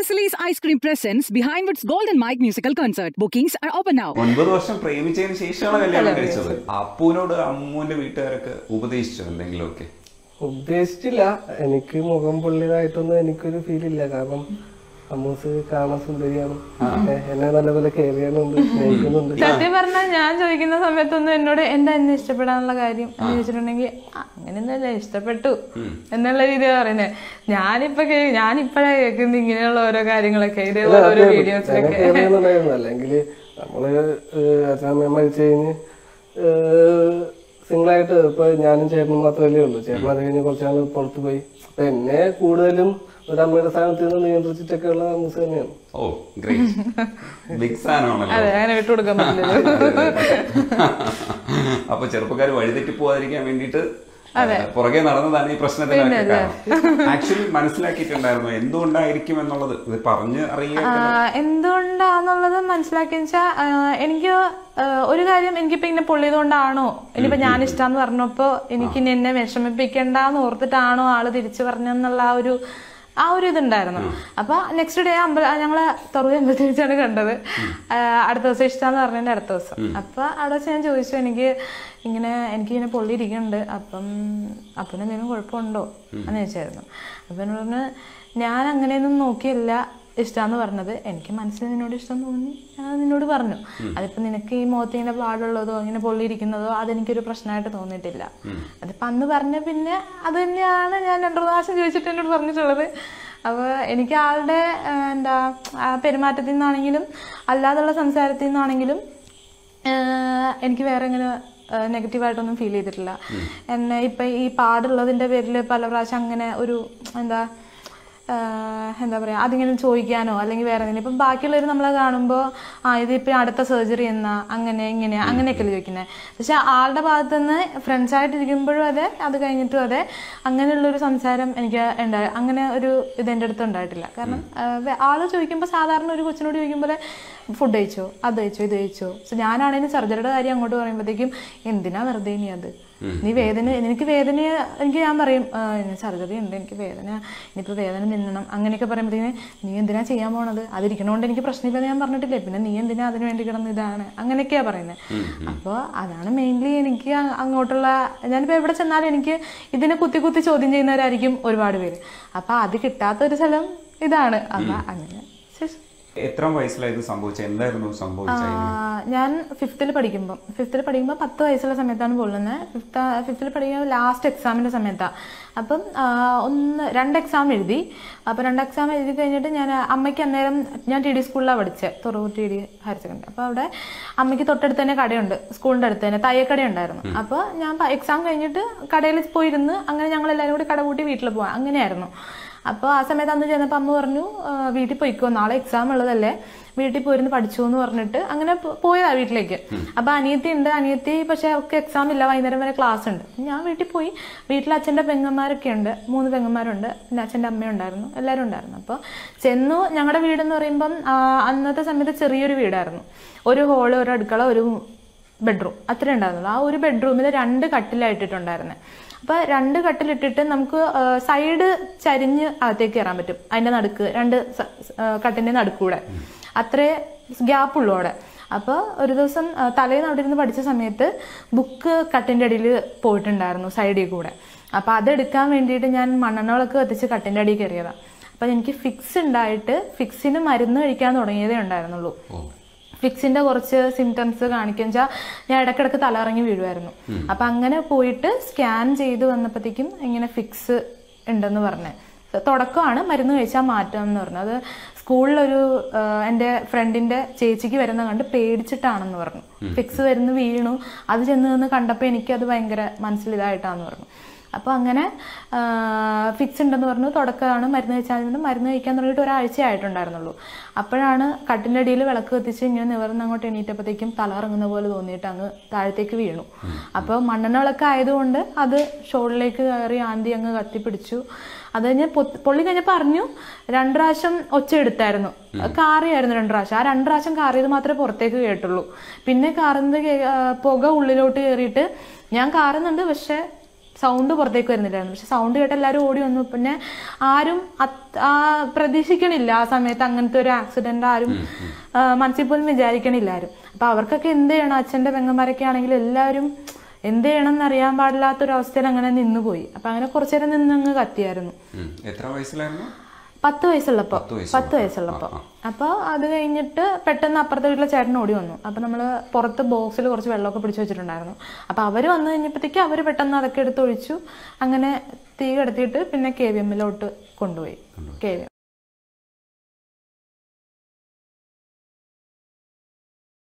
Merciless Ice Cream presents Behind Woods Golden Mike musical concert. Bookings are open now. ഒൻപത് വർഷം പ്രേമിച്ചതിന് ശേഷമാണ് കല്യാണം കഴിച്ചത് അപ്പൂനോട് അമ്മൂന്റെ വീട്ടുകാരൊക്കെ ഉപദേശിച്ചോ എന്തെങ്കിലുമൊക്കെ ഉദ്ദേശിച്ചില്ല എനിക്ക് മുഖം പൊള്ളിയതായിട്ടൊന്നും എനിക്കൊരു ഫീൽ ഇല്ല കാരണം അമ്മൂസ് കാണാൻ സുന്ദരിയാണ് ഏ, എന്നെ നല്ലപോലെ കെയർ ചെയ്യുന്നുണ്ട് സ്നേഹിക്കുന്നുണ്ട് സത്യം പറഞ്ഞാൽ ഞാൻ ചോദിക്കുന്ന സമയത്തൊന്നും എന്നോട് എന്താ എന്നെ ഇഷ്ടപ്പെടാനുള്ള കാര്യം എന്ന് ചോദിച്ചിട്ടുണ്ടെങ്കിൽ "ആ, അങ്ങനെയൊന്നുമല്ല ഇഷ്ടപ്പെട്ടു എന്നുള്ള രീതിയാണ് പറയുന്നത് ഞാനിപ്പോ കേ- ഞാനിപ്പഴാ കേൾക്കുന്നത് ഇങ്ങനെയുള്ള ഓരോ കാര്യങ്ങളൊക്കെ ഇതേപോലെ ഓരോ വീഡിയോസിലൊക്കെ കെയർ ചെയ്യുന്നുണ്ടായിരുന്നു അല്ലെങ്കിൽ നമ്മള് അച്ഛനമ്മ മരിച്ചു കഴിഞ്ഞ് സിംഗിൾ ആയിട്ട് ഇപ്പൊ ഞാനും ചേട്ടനും മാത്രമല്ലേ ഉള്ളൂ ചേട്ടൻ അത് കഴിഞ്ഞ് കുറച്ച് നാൾ പുറത്തു പോയി അപ്പൊ എന്നെ കൂടുതലും ഒരു അമ്മയുടെ സ്ഥാനത്ത് നിന്ന് നിയന്ത്രിച്ചിട്ടൊക്കെ ഉള്ള അമ്മൂസ് തന്നെയാണ് ഓ ഗ്രേറ്റ് ബിഗ് സാധനമാണല്ലോ അതെ അങ്ങനെ വിട്ടുകൊടുക്കാൻ പറ്റില്ലല്ലോ അപ്പൊ ചെറുപ്പക്കാർ വഴിതെറ്റി പോകാതിരിക്കാൻ വേണ്ടിയിട്ട് പുറകെ നടന്നതാണ് ഈ പ്രശ്നത്തിനൊക്കെ കാരണം ആക്ച്വലി മനസ്സിലാക്കിയിട്ടുണ്ടായിരുന്നു എന്തുകൊണ്ടായിരിക്കും എന്നുള്ളത് ഇത് പറഞ്ഞ് അറിയുക ആ, എന്തുകൊണ്ടാന്നുള്ളത് മനസ്സിലാക്കിയെന്ന് വെച്ചാൽ എനിക്ക് ആ, ഒരു കാര്യം എനിക്കിപ്പോ ഇങ്ങനെ പൊള്ളിയത് കൊണ്ടാണോ ഇനിയിപ്പോ ഞാൻ ഇഷ്ടാന്ന് പറഞ്ഞപ്പോ എനിക്ക് ഇനി എന്നെ വിഷമിപ്പിക്കണ്ടെന്ന് ഓർത്തിട്ടാണോ ആള് തിരിച്ചു പറഞ്ഞെന്നുള്ള ആ ഒരു ആ ഒരു ഇതുണ്ടായിരുന്നു അപ്പൊ നെക്സ്റ്റ് ഡേ അമ്പല ഞങ്ങള് തുറവ് അമ്പലത്തിൽ വെച്ചാണ് കണ്ടത് ആ, അടുത്ത ദിവസം ഇഷ്ടാന്ന് പറഞ്ഞതിന്റെ അടുത്ത ദിവസം അപ്പൊ അവിടെ വെച്ച് ഞാൻ ചോദിച്ചു എനിക്ക് ഇങ്ങനെ എനിക്ക് ഇങ്ങനെ പൊള്ളിയിരിക്കുന്നുണ്ട് അപ്പം അപ്പന് എന്തെങ്കിലും കുഴപ്പമുണ്ടോ എന്ന് ചോദിച്ചായിരുന്നു അപ്പൊ എന്നോട് പറഞ്ഞു ഞാൻ അങ്ങനെയൊന്നും നോക്കിയല്ല ഇഷ്ടമാന്ന് പറഞ്ഞത് എനിക്ക് മനസ്സിൽ നിന്നോട് ഇഷ്ടം തോന്നി ഞാൻ അത് നിന്നോട് പറഞ്ഞു അതിപ്പോ നിനക്ക് ഈ മുഖത്ത് ഇങ്ങനെ പാടുള്ളതോ ഇങ്ങനെ പൊള്ളിയിരിക്കുന്നതോ അതെനിക്കൊരു പ്രശ്നമായിട്ട് തോന്നിയിട്ടില്ല അതിപ്പോ അന്ന് പറഞ്ഞ പിന്നെ അത് തന്നെയാണ് ഞാൻ രണ്ടു പ്രാവശ്യം ചോദിച്ചിട്ട് എന്നോട് പറഞ്ഞിട്ടുള്ളത് അപ്പോൾ എനിക്ക് ആളുടെ ആ, എന്താ ആ പെരുമാറ്റത്തിൽ നിന്നാണെങ്കിലും അല്ലാതുള്ള സംസാരത്തിൽ നിന്നാണെങ്കിലും ആഹ് എനിക്ക് വേറെ ഇങ്ങനെ നെഗറ്റീവായിട്ടൊന്നും ഫീൽ ചെയ്തിട്ടില്ല എന്നെ ഇപ്പം ഈ പാടുള്ളതിൻ്റെ പേരിൽ പല പ്രാവശ്യം അങ്ങനെ ഒരു എന്താ ആഹ് എന്താ പറയുക അതിങ്ങനെ ചോദിക്കാനോ അല്ലെങ്കിൽ വേറെ എന്തെങ്കിലും ഇപ്പം ബാക്കിയുള്ളവർ നമ്മളെ കാണുമ്പോൾ ആ ഇതിപ്പോൾ അടുത്ത സർജറി എന്നാ അങ്ങനെ ഇങ്ങനെ അങ്ങനെയൊക്കെയല്ലേ ചോദിക്കുന്നത് പക്ഷെ ആളുടെ ഭാഗത്തു നിന്ന് ഫ്രണ്ട്സായിട്ടിരിക്കുമ്പോഴും അതെ അത് കഴിഞ്ഞിട്ടും അതെ അങ്ങനെയുള്ളൊരു സംസാരം എനിക്ക് ഉണ്ടായി അങ്ങനെ ഒരു ഇത് എൻ്റെ അടുത്ത് ഉണ്ടായിട്ടില്ല കാരണം ആഹ് വേ- ആള് ചോദിക്കുമ്പോൾ സാധാരണ ഒരു കൊച്ചിനോട് ചോദിക്കുമ്പോൾ ഫുഡ് കഴിച്ചോ അത് കഴിച്ചോ ഇത് കഴിച്ചോ സോ ഞാനാണെങ്കിലും സർജറിയുടെ കാര്യം അങ്ങോട്ട് പറയുമ്പോഴത്തേക്കും എന്തിനാ വെറുതെ ഇനി അത് നീ വേദന എനിക്ക് വേദന എനിക്ക് ഞാൻ പറയും സർജറി ഉണ്ട് എനിക്ക് വേദന ഇനിയിപ്പോൾ വേദന നിന്നണം അങ്ങനെയൊക്കെ പറയുമ്പോഴത്തേക്കിന് നീ എന്തിനാ ചെയ്യാൻ പോണത് അതിരിക്കണോണ്ട് എനിക്ക് പ്രശ്നമില്ലെന്ന് ഞാൻ പറഞ്ഞിട്ടില്ലേ പിന്നെ നീ എന്തിനാ അതിന് വേണ്ടി കിടന്ന് ഇതാണ് അങ്ങനെയൊക്കെയാ പറയുന്നത് അപ്പോൾ അതാണ് മെയിൻലി എനിക്ക് അ- അങ്ങോട്ടുള്ള ഞാനിപ്പോൾ എവിടെ ചെന്നാലും എനിക്ക് ഇതിനെ കുത്തി കുത്തി ചോദ്യം ചെയ്യുന്നവരായിരിക്കും ഒരുപാട് പേര് അപ്പോൾ അത് കിട്ടാത്ത ഒരു സ്ഥലം ഇതാണ് അപ്പം അങ്ങനെ ശേഷം എത്ര വയസ്സിലായത് സംഭവിച്ചത് എന്തായിരുന്നു സംഭവിച്ചത് ആ, ഞാൻ ഫിഫ്ത്തിൽ പഠിക്കുമ്പോൾ ഫിഫ്ത്തിൽ പഠിക്കുമ്പോൾ പത്ത് വയസ്സുള്ള സമയത്താണ് പൊള്ളുന്നത് ഫിഫ്ത്ത് ഫിഫ്ത്തിൽ പഠിക്കുമ്പോൾ ലാസ്റ്റ് എക്സാമിൻ്റെ സമയത്താണ് അപ്പം ആ, ഒന്ന് രണ്ട് എക്സാം എഴുതി അപ്പോൾ രണ്ട് എക്സാം എഴുതി കഴിഞ്ഞിട്ട് ഞാൻ അമ്മയ്ക്ക് അന്നേരം ഞാൻ ടി ഡി സ്കൂളിലാണ് പഠിച്ചത് Thuravoor T D higher secondary അപ്പോൾ അവിടെ അമ്മയ്ക്ക് തൊട്ടടുത്ത് തന്നെ കടയുണ്ട് സ്കൂളിൻ്റെ അടുത്ത് തന്നെ തയ്യക്കട ഉണ്ടായിരുന്നു അപ്പോൾ ഞാൻ എക്സാം കഴിഞ്ഞിട്ട് കടയിൽ പോയിരുന്ന് അങ്ങനെ ഞങ്ങൾ എല്ലാവരും കൂടി കട കൂട്ടി വീട്ടിൽ പോകാം അങ്ങനെയായിരുന്നു അപ്പോൾ ആ സമയത്ത് അന്ന് ചെന്നപ്പോൾ അമ്മ പറഞ്ഞു "ആ, വീട്ടിൽ പോയിക്കോ നാളെ എക്സാം ഉള്ളതല്ലേ വീട്ടിൽ പോയിരുന്ന് പഠിച്ചു എന്ന് പറഞ്ഞിട്ട് അങ്ങനെ പോ- പോയതാ വീട്ടിലേക്ക് അപ്പൊ അനിയത്തി ഉണ്ട് അനിയത്തി പക്ഷെ അവർക്ക് എക്സാം ഇല്ല വൈകുന്നേരം വരെ ക്ലാസ് ഉണ്ട് ഞാൻ വീട്ടിൽ പോയി വീട്ടിൽ അച്ഛൻ്റെ പെങ്ങന്മാരൊക്കെ ഉണ്ട് മൂന്ന് പെങ്ങന്മാരുണ്ട് പിന്നെ അച്ഛൻ്റെ അമ്മയുണ്ടായിരുന്നു എല്ലാവരും ഉണ്ടായിരുന്നു അപ്പോൾ ചെന്നു ഞങ്ങളുടെ വീടെന്ന് പറയുമ്പം ആ, അന്നത്തെ സമയത്ത് ചെറിയൊരു വീടായിരുന്നു ഒരു ഹോള് ഒരു അടുക്കള ഒരു ബെഡ്റൂം അത്രേ ഉണ്ടായിരുന്നുള്ളൂ ആ ഒരു ബെഡ്റൂമിൽ രണ്ട് കട്ടിലായിട്ടിട്ടുണ്ടായിരുന്നത് അപ്പോൾ രണ്ട് കട്ടിലിട്ടിട്ട് നമുക്ക് സൈഡ് ചരിഞ്ഞ് അകത്തേക്ക് കയറാൻ പറ്റും അതിൻ്റെ നടുക്ക് രണ്ട് സ- സ- ആ, കട്ടിൻ്റെ നടുക്കൂടെ അത്രേ ഗ്യാപ്പ് ഉള്ളൂ അവിടെ അപ്പോൾ ഒരു ദിവസം ആ, തലേന്ന് അവിടെ ഇരുന്ന് പഠിച്ച സമയത്ത് ബുക്ക് കട്ടിൻ്റെ അടിയിൽ പോയിട്ടുണ്ടായിരുന്നു സൈഡിൽ കൂടെ അപ്പോൾ അതെടുക്കാൻ വേണ്ടിയിട്ട് ഞാൻ മണ്ണെണ്ണ വിളക്ക് കത്തിച്ച് കട്ടിൻ്റെ അടിയിൽ കയറിയതാണ് അപ്പം എനിക്ക് ഫിക്സ് ഉണ്ടായിട്ട് ഫിക്സിന് മരുന്ന് കഴിക്കാൻ തുടങ്ങിയതേ ഉണ്ടായിരുന്നുള്ളൂ ഫിക്സിന്റെ കുറച്ച് സിംറ്റംസ് കാണിക്കും വെച്ചാൽ ഞാൻ ഇടക്കിടക്ക് തലറങ്ങി വീഴുമായിരുന്നു അപ്പൊ അങ്ങനെ പോയിട്ട് സ്കാൻ ചെയ്ത് വന്നപ്പോഴത്തേക്കും ഇങ്ങനെ ഫിക്സ് ഉണ്ടെന്ന് പറഞ്ഞേ തുടക്കമാണ് മരുന്ന് കഴിച്ചാൽ മാറ്റാം എന്ന് പറഞ്ഞു അത് സ്കൂളിലൊരു ആഹ്, എൻ്റെ ഫ്രണ്ടിന്റെ ചേച്ചിക്ക് വരുന്ന കണ്ട് പേടിച്ചിട്ടാണെന്ന് പറഞ്ഞു ഫിക്സ് വരുന്ന വീണു അത് ചെന്ന് നിന്ന് കണ്ടപ്പോൾ എനിക്കത് ഭയങ്കര മനസ്സിലിതായിട്ടാന്ന് പറഞ്ഞു അപ്പോൾ അങ്ങനെ ഫിക്സ് ഉണ്ടെന്ന് പറഞ്ഞു തുടക്കമാണ് മരുന്ന് കഴിച്ചാൽ മതി. മരുന്ന് കഴിക്കാൻ തുടങ്ങിയിട്ട് ഒരാഴ്ച ആയിട്ടുണ്ടായിരുന്നുള്ളൂ അപ്പോഴാണ് കട്ടിൻ്റെ അടിയിൽ വിളക്ക് കത്തിച്ച് ഇങ്ങനെ നിവർന്ന് അങ്ങോട്ട് എണീറ്റപ്പോഴത്തേക്കും തല ഇറങ്ങുന്ന പോലെ തോന്നിയിട്ട് അങ്ങ് താഴത്തേക്ക് വീണു അപ്പോൾ മണ്ണെണ്ണ വിളക്ക് ആയതുകൊണ്ട് അത് ഷോളിലേക്ക് കയറി ആന്തി അങ്ങ് കത്തിപ്പിടിച്ചു അത് കഴിഞ്ഞ് പൊ- പൊള്ളി കഴിഞ്ഞപ്പോൾ അറിഞ്ഞു രണ്ട് പ്രാവശ്യം ഒച്ച എടുത്തായിരുന്നു കാറിയായിരുന്നു രണ്ട് പ്രാവശ്യം ആ രണ്ട് പ്രാവശ്യം കാറിയത് മാത്രമേ പുറത്തേക്ക് കേട്ടുള്ളൂ പിന്നെ കാറുന്നത് കേ- ആ, പുക ഉള്ളിലോട്ട് കയറിയിട്ട് ഞാൻ കാറുന്നുണ്ട് പക്ഷെ സൗണ്ട് പുറത്തേക്ക് വരുന്നില്ലായിരുന്നു പക്ഷെ സൗണ്ട് കേട്ട് എല്ലാവരും ഓടി വന്നു പിന്നെ ആരും അത്- ആ പ്രതീക്ഷിക്കണില്ല ആ സമയത്ത് അങ്ങനത്തെ ഒരു ആക്സിഡന്റ് ആരും ആ, മനസ്സിൽ പോലും വിചാരിക്കണില്ല ആരും അപ്പൊ അവർക്കൊക്കെ എന്ത് ചെയ്യണം അച്ഛന്റെ പെങ്ങന്മാരൊക്കെ ആണെങ്കിൽ എല്ലാവരും എന്ത് ചെയ്യണം എന്നറിയാൻ പാടില്ലാത്തൊരവസ്ഥയിൽ അങ്ങനെ നിന്നുപോയി അപ്പൊ അങ്ങനെ കുറച്ചു നേരം നിന്ന് അങ്ങ് കത്തിയായിരുന്നു ഉം. എത്ര വയസ്സിലായിരുന്നു പത്ത് വയസ്സുള്ളപ്പോ പത്ത് വയസ്സുള്ളപ്പോ. പത്ത് വയസ്സുള്ളപ്പോ അപ്പൊ അത് കഴിഞ്ഞിട്ട് പെട്ടെന്ന് അപ്പുറത്തെ വീട്ടിലെ ചേട്ടൻ ഓടി വന്നു അപ്പൊ നമ്മള് പുറത്ത് ബോക്സിൽ കുറച്ച് വെള്ളമൊക്കെ പിടിച്ചു വെച്ചിട്ടുണ്ടായിരുന്നു അപ്പൊ അവര് വന്നു കഴിഞ്ഞപ്പോഴത്തേക്ക് അവര് പെട്ടെന്ന് അതൊക്കെ എടുത്ത് ഒഴിച്ചു അങ്ങനെ തീ കടത്തിയിട്ട് പിന്നെ കെ വി എമ്മിലോട്ട് കൊണ്ടുപോയി കെ വി എം